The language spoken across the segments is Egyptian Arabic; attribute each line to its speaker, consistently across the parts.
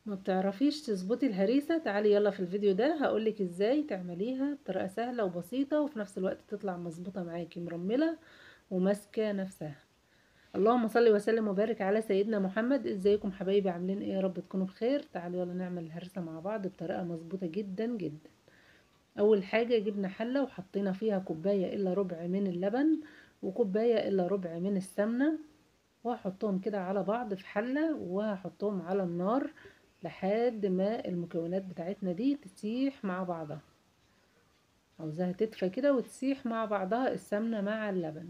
Speaker 1: ما بتعرفيش تظبطي الهريسة تعالي يلا في الفيديو ده هقولك ازاي تعمليها بطريقة سهلة وبسيطة وفي نفس الوقت تطلع مظبوطة معاكي مرملة وماسكة نفسها اللهم صل وسلم وبارك على سيدنا محمد ازيكم حبايبي عاملين ايه يا رب تكونوا بخير تعالوا يلا نعمل الهرسة مع بعض بطريقة مظبوطة جدا جدا اول حاجة جبنا حلة وحطينا فيها كوباية الا ربع من اللبن وكوباية الا ربع من السمنة وهحطهم كده على بعض في حلة وهحطهم على النار لحد ما المكونات بتاعتنا دي تسيح مع بعضها عاوزاها تدفى كده وتسيح مع بعضها السمنة مع اللبن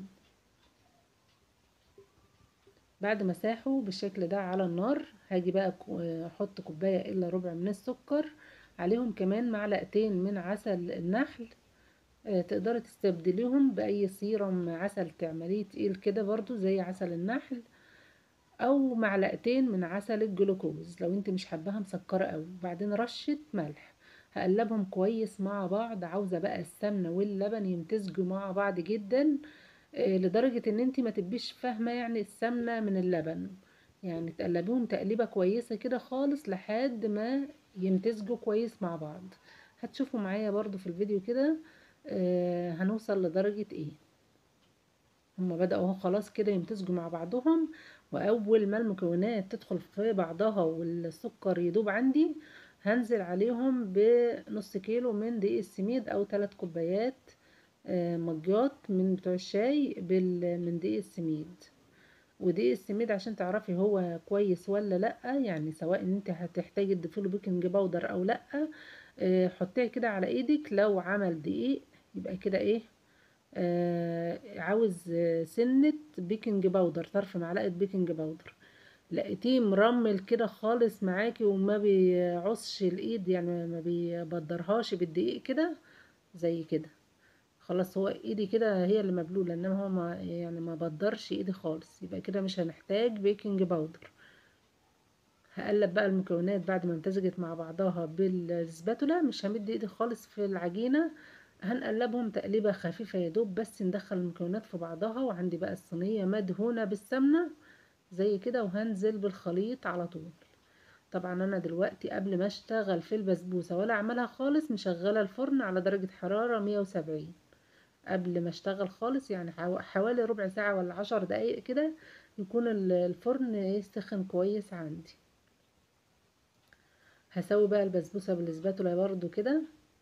Speaker 1: بعد ما ساحوا بالشكل ده على النار هاجي بقى احط كوباية الا ربع من السكر عليهم كمان معلقتين من عسل النحل آه تقدري تستبدليهم باي سيرم عسل تعمليه تقيل كده برضو زي عسل النحل او معلقتين من عسل الجلوكوز لو انت مش حباها مسكره قوي وبعدين رشه ملح هقلبهم كويس مع بعض عاوزه بقى السمنه واللبن يمتزجوا مع بعض جدا آه لدرجه ان انت ما تبقيش فاهمه يعني السمنه من اللبن يعني تقلبيهم تقليبه كويسه كده خالص لحد ما يمتزجوا كويس مع بعض هتشوفوا معايا برضو في الفيديو كده آه هنوصل لدرجه ايه هما بدأوا خلاص كده يمتزجوا مع بعضهم واول ما المكونات تدخل في بعضها والسكر يدوب عندي هنزل عليهم بنص كيلو من دقيق السميد او ثلاث كوبايات مجات من بتوع الشاي من دقيق السميد ودقيق السميد عشان تعرفي هو كويس ولا لا يعني سواء ان انت هتحتاجي تضيفي له بيكنج باودر او لا حطيه كده على ايدك لو عمل دقيق يبقى كده ايه آه عاوز سنة بيكنج باودر طرف معلقة بيكنج باودر لقيتيه مرمل كده خالص معاكي وما بيعصش الايد يعني ما بيبدرهاش بالدقيق كده زي كده خلاص هو ايدي كده هي اللي مبلولة انما هو ما يعني ما بدرش ايدي خالص يبقى كده مش هنحتاج بيكنج باودر هقلب بقى المكونات بعد ما امتزجت مع بعضها بالسباتولا مش همد ايدي خالص في العجينه هنقلبهم تقليبه خفيفه يا دوب بس ندخل المكونات في بعضها وعندي بقى الصينيه مدهونه بالسمنه زي كده وهنزل بالخليط على طول طبعا انا دلوقتي قبل ما اشتغل في البسبوسه ولا اعملها خالص مشغله الفرن على درجه حراره 170 قبل ما اشتغل خالص يعني حوالي ربع ساعه ولا عشر دقايق كده يكون الفرن يسخن كويس عندي هسوي بقى البسبوسه بالسباتولا برضو كده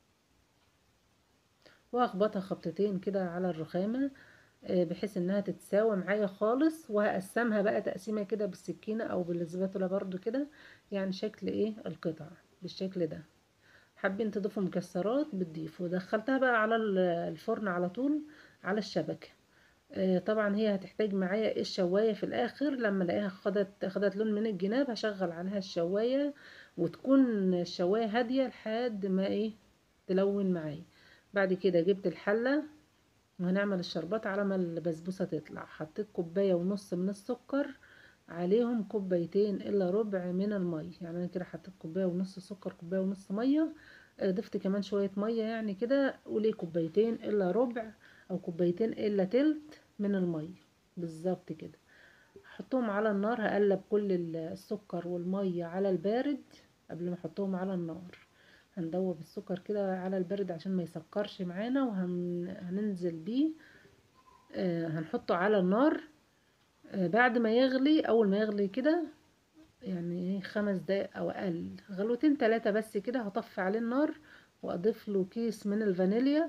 Speaker 1: واخبطها خبطتين كده على الرخامه بحيث انها تتساوى معايا خالص وهقسمها بقى تقسيمه كده بالسكينه او بالسباتولا برضو كده يعني شكل ايه القطع بالشكل ده حابين تضيفوا مكسرات بتضيفوا دخلتها بقى على الفرن على طول على الشبكه طبعا هي هتحتاج معايا الشوايه في الاخر لما الاقيها خدت خدت لون من الجناب هشغل عليها الشوايه وتكون الشوايه هاديه لحد ما ايه تلون معايا بعد كده جبت الحله وهنعمل الشربات على ما البسبوسه تطلع حطيت كوبايه ونص من السكر عليهم كوبايتين الا ربع من الميه يعني انا كده حطيت كوبايه ونص سكر كوبايه ونص ميه ضفت كمان شويه ميه يعني كده قولي كوبايتين الا ربع او كوبايتين الا تلت من الميه بالظبط كده احطهم على النار هقلب كل السكر والميه على البارد قبل ما احطهم على النار هندوب السكر كده على البرد عشان ما يسكرش معانا وهننزل بيه آه هنحطه على النار آه بعد ما يغلي اول ما يغلي كده يعني خمس دقايق او اقل غلوتين ثلاثة بس كده هطفي عليه النار واضيف له كيس من الفانيليا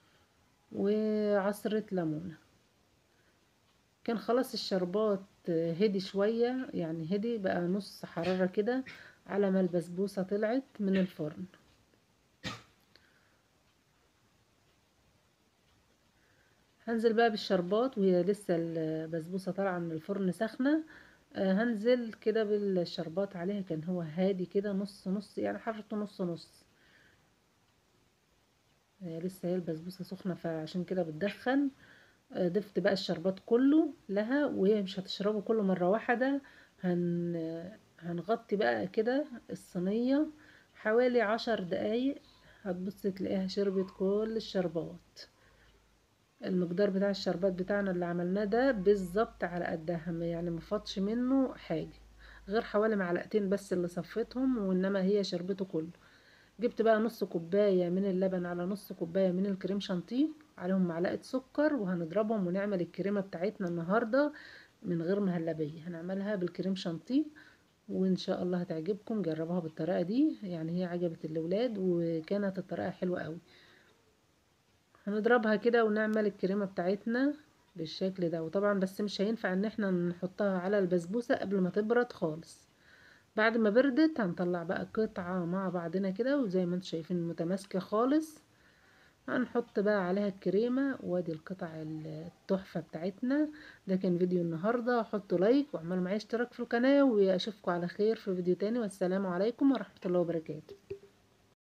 Speaker 1: وعصرة ليمونة كان خلاص الشربات هدي شوية يعني هدي بقى نص حرارة كده على ما البسبوسة طلعت من الفرن هنزل بقى بالشربات وهي لسه البسبوسة طالعة من الفرن سخنة هنزل كده بالشربات عليها كان هو هادي كده نص نص يعني حرارته نص نص لسه هي البسبوسة سخنة فعشان كده بتدخن ضفت بقى الشربات كله لها وهي مش هتشربه كله مرة واحدة هن هنغطي بقى كده الصينية حوالي عشر دقايق هتبص تلاقيها شربت كل الشربات المقدار بتاع الشربات بتاعنا اللي عملناه ده بالظبط على قدها يعني مفضش منه حاجة غير حوالي معلقتين بس اللي صفيتهم وانما هي شربته كله جبت بقى نص كوباية من اللبن على نص كوباية من الكريم شانتيه عليهم معلقة سكر وهنضربهم ونعمل الكريمة بتاعتنا النهاردة من غير مهلبية هنعملها بالكريم شانتيه وان شاء الله هتعجبكم جربوها بالطريقة دي يعني هي عجبت الاولاد وكانت الطريقة حلوة قوي هنضربها كده ونعمل الكريمة بتاعتنا بالشكل ده وطبعا بس مش هينفع ان احنا نحطها على البسبوسة قبل ما تبرد خالص بعد ما بردت هنطلع بقى قطعة مع بعضنا كده وزي ما انتم شايفين متماسكة خالص هنحط بقى عليها الكريمة وادي القطع التحفة بتاعتنا ده كان فيديو النهاردة حطوا لايك واعملوا معايا اشتراك في القناة واشوفكم على خير في فيديو تاني والسلام عليكم ورحمة الله وبركاته